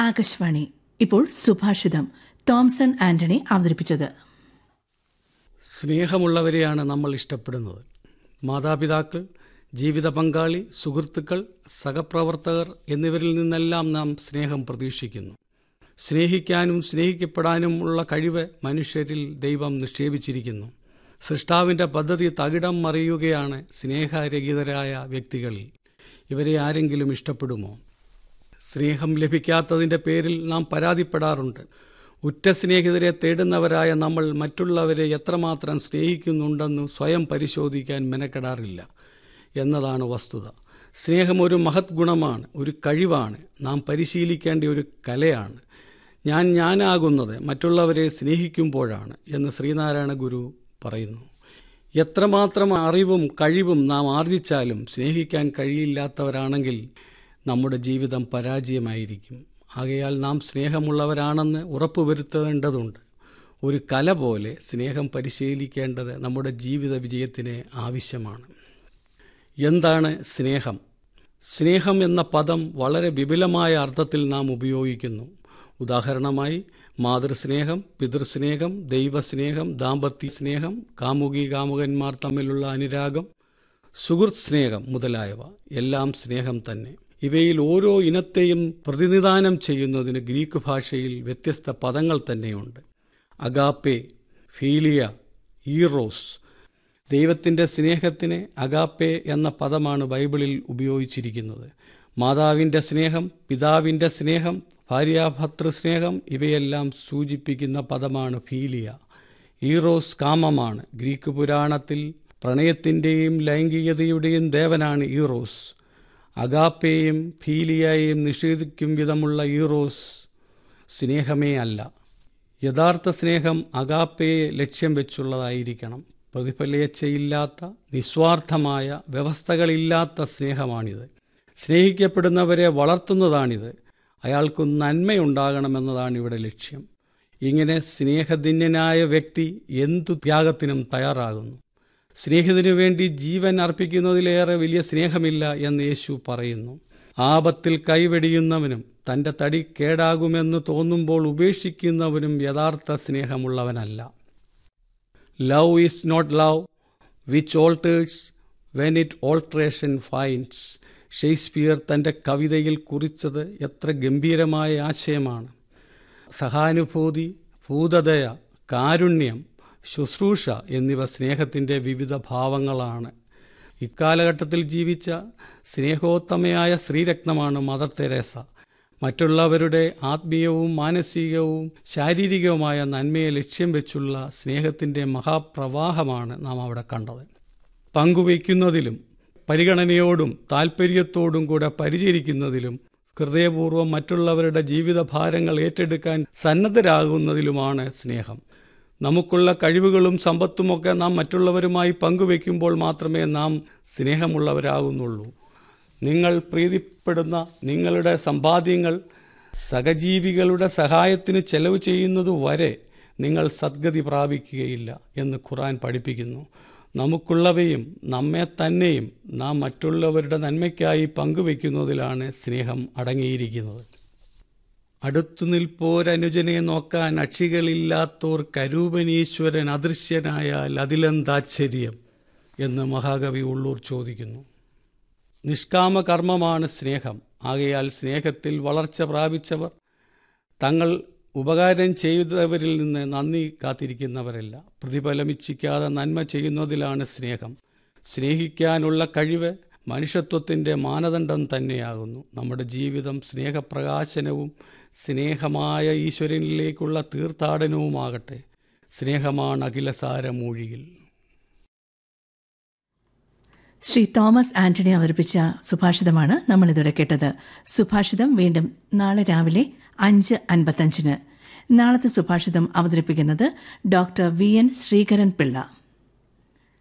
ആകാശവാണി ഇപ്പോൾ സുഭാഷിതം തോംസൺ ആന്റണി അവതരിപ്പിച്ചത് സ്നേഹമുള്ളവരെയാണ് നമ്മൾ ഇഷ്ടപ്പെടുന്നത് മാതാപിതാക്കൾ ജീവിത പങ്കാളി സുഹൃത്തുക്കൾ സഹപ്രവർത്തകർ എന്നിവരിൽ നിന്നെല്ലാം നാം സ്നേഹം പ്രതീക്ഷിക്കുന്നു സ്നേഹിക്കാനും സ്നേഹിക്കപ്പെടാനുമുള്ള കഴിവ് മനുഷ്യരിൽ ദൈവം നിക്ഷേപിച്ചിരിക്കുന്നു സൃഷ്ടാവിൻ്റെ പദ്ധതി തകിടം മറിയുകയാണ് സ്നേഹരഹിതരായ വ്യക്തികളിൽ ഇവരെ ആരെങ്കിലും ഇഷ്ടപ്പെടുമോ സ്നേഹം ലഭിക്കാത്തതിൻ്റെ പേരിൽ നാം പരാതിപ്പെടാറുണ്ട് ഉറ്റ സ്നേഹിതരെ തേടുന്നവരായ നമ്മൾ മറ്റുള്ളവരെ എത്രമാത്രം സ്നേഹിക്കുന്നുണ്ടെന്ന് സ്വയം പരിശോധിക്കാൻ മെനക്കെടാറില്ല എന്നതാണ് വസ്തുത സ്നേഹം ഒരു മഹത് ഗുണമാണ് ഒരു കഴിവാണ് നാം പരിശീലിക്കേണ്ട ഒരു കലയാണ് ഞാൻ ഞാനാകുന്നത് മറ്റുള്ളവരെ സ്നേഹിക്കുമ്പോഴാണ് എന്ന് ശ്രീനാരായണ ഗുരു പറയുന്നു എത്രമാത്രം അറിവും കഴിവും നാം ആർജിച്ചാലും സ്നേഹിക്കാൻ കഴിയില്ലാത്തവരാണെങ്കിൽ നമ്മുടെ ജീവിതം പരാജയമായിരിക്കും ആകയാൽ നാം സ്നേഹമുള്ളവരാണെന്ന് ഉറപ്പുവരുത്തേണ്ടതുണ്ട് ഒരു കല പോലെ സ്നേഹം പരിശീലിക്കേണ്ടത് നമ്മുടെ ജീവിത വിജയത്തിന് ആവശ്യമാണ് എന്താണ് സ്നേഹം സ്നേഹം എന്ന പദം വളരെ വിപുലമായ അർത്ഥത്തിൽ നാം ഉപയോഗിക്കുന്നു ഉദാഹരണമായി മാതൃസ്നേഹം പിതൃസ്നേഹം ദൈവസ്നേഹം ദാമ്പത്യ സ്നേഹം കാമുകി കാമുകന്മാർ തമ്മിലുള്ള അനുരാഗം സുഹൃത്ത് സ്നേഹം മുതലായവ എല്ലാം സ്നേഹം തന്നെ ഇവയിൽ ഓരോ ഇനത്തെയും പ്രതിനിധാനം ചെയ്യുന്നതിന് ഗ്രീക്ക് ഭാഷയിൽ വ്യത്യസ്ത പദങ്ങൾ തന്നെയുണ്ട് അഗാപ്പെ ഫീലിയ ഈറോസ് ദൈവത്തിൻ്റെ സ്നേഹത്തിന് അഗാപ്പെ എന്ന പദമാണ് ബൈബിളിൽ ഉപയോഗിച്ചിരിക്കുന്നത് മാതാവിൻ്റെ സ്നേഹം പിതാവിൻ്റെ സ്നേഹം ഭാര്യാഭർത്തൃ സ്നേഹം ഇവയെല്ലാം സൂചിപ്പിക്കുന്ന പദമാണ് ഫീലിയ ഈറോസ് കാമമാണ് ഗ്രീക്ക് പുരാണത്തിൽ പ്രണയത്തിൻ്റെയും ലൈംഗികതയുടെയും ദേവനാണ് ഈറോസ് അഗാപ്പയെയും ഫീലിയയെയും നിഷേധിക്കും വിധമുള്ള ഈറോസ് സ്നേഹമേ അല്ല യഥാർത്ഥ സ്നേഹം അഗാപ്പയെ ലക്ഷ്യം വെച്ചുള്ളതായിരിക്കണം പ്രതിഫലേച്ഛയില്ലാത്ത നിസ്വാർത്ഥമായ വ്യവസ്ഥകളില്ലാത്ത സ്നേഹമാണിത് സ്നേഹിക്കപ്പെടുന്നവരെ വളർത്തുന്നതാണിത് അയാൾക്ക് നന്മയുണ്ടാകണമെന്നതാണ് ഇവിടെ ലക്ഷ്യം ഇങ്ങനെ സ്നേഹധന്യനായ വ്യക്തി എന്തു ത്യാഗത്തിനും തയ്യാറാകുന്നു സ്നേഹിതനു വേണ്ടി ജീവൻ അർപ്പിക്കുന്നതിലേറെ വലിയ സ്നേഹമില്ല എന്ന് യേശു പറയുന്നു ആപത്തിൽ കൈവെടിയുന്നവനും തൻ്റെ തടി കേടാകുമെന്ന് തോന്നുമ്പോൾ ഉപേക്ഷിക്കുന്നവനും യഥാർത്ഥ സ്നേഹമുള്ളവനല്ല love is not love which alters when it alteration finds Shakespeare തൻ്റെ കവിതയിൽ കുറിച്ചത് എത്ര ഗംഭീരമായ ആശയമാണ് സഹാനുഭൂതി ഭൂതദയ കാരുണ്യം ശുശ്രൂഷ എന്നിവ സ്നേഹത്തിൻ്റെ വിവിധ ഭാവങ്ങളാണ് ഇക്കാലഘട്ടത്തിൽ ജീവിച്ച സ്നേഹോത്തമയായ ശ്രീരത്നമാണ് മദർ തെരേസ മറ്റുള്ളവരുടെ ആത്മീയവും മാനസികവും ശാരീരികവുമായ നന്മയെ ലക്ഷ്യം വെച്ചുള്ള സ്നേഹത്തിൻ്റെ മഹാപ്രവാഹമാണ് നാം അവിടെ കണ്ടത് പങ്കുവയ്ക്കുന്നതിലും പരിഗണനയോടും താൽപ്പര്യത്തോടും കൂടെ പരിചരിക്കുന്നതിലും ഹൃദയപൂർവ്വം മറ്റുള്ളവരുടെ ജീവിതഭാരങ്ങൾ ഏറ്റെടുക്കാൻ സന്നദ്ധരാകുന്നതിലുമാണ് സ്നേഹം നമുക്കുള്ള കഴിവുകളും സമ്പത്തുമൊക്കെ നാം മറ്റുള്ളവരുമായി പങ്കുവെക്കുമ്പോൾ മാത്രമേ നാം സ്നേഹമുള്ളവരാകുന്നുള്ളൂ നിങ്ങൾ പ്രീതിപ്പെടുന്ന നിങ്ങളുടെ സമ്പാദ്യങ്ങൾ സഹജീവികളുടെ സഹായത്തിന് ചെലവ് ചെയ്യുന്നത് വരെ നിങ്ങൾ സദ്ഗതി പ്രാപിക്കുകയില്ല എന്ന് ഖുറാൻ പഠിപ്പിക്കുന്നു നമുക്കുള്ളവയും നമ്മെ തന്നെയും നാം മറ്റുള്ളവരുടെ നന്മയ്ക്കായി പങ്കുവെക്കുന്നതിലാണ് സ്നേഹം അടങ്ങിയിരിക്കുന്നത് അടുത്തു നിൽപ്പോരനുജനെ നോക്കാൻ അക്ഷികളില്ലാത്തോർ കരൂപനീശ്വരൻ അദൃശ്യനായാൽ അതിലെന്താശ്ചര്യം എന്ന് മഹാകവി ഉള്ളൂർ ചോദിക്കുന്നു നിഷ്കാമ കർമ്മമാണ് സ്നേഹം ആകയാൽ സ്നേഹത്തിൽ വളർച്ച പ്രാപിച്ചവർ തങ്ങൾ ഉപകാരം ചെയ്തവരിൽ നിന്ന് നന്ദി കാത്തിരിക്കുന്നവരല്ല പ്രതിഫലമിച്ഛിക്കാതെ നന്മ ചെയ്യുന്നതിലാണ് സ്നേഹം സ്നേഹിക്കാനുള്ള കഴിവ് മനുഷ്യത്വത്തിൻ്റെ മാനദണ്ഡം തന്നെയാകുന്നു നമ്മുടെ ജീവിതം സ്നേഹപ്രകാശനവും സ്നേഹമായ ഈശ്വരനിലേക്കുള്ള തീർത്ഥാടനവുമാകട്ടെ സ്നേഹമാണ് അഖിലസാരമൂഴിയിൽ ശ്രീ തോമസ് ആന്റണി അവതരിപ്പിച്ച സുഭാഷിതമാണ് നമ്മൾ ഇതുവരെ കേട്ടത് സുഭാഷിതം വീണ്ടും നാളെ രാവിലെ അഞ്ച് അൻപത്തഞ്ചിന് നാളത്തെ സുഭാഷിതം അവതരിപ്പിക്കുന്നത് doctor V N Sreekaran Pillai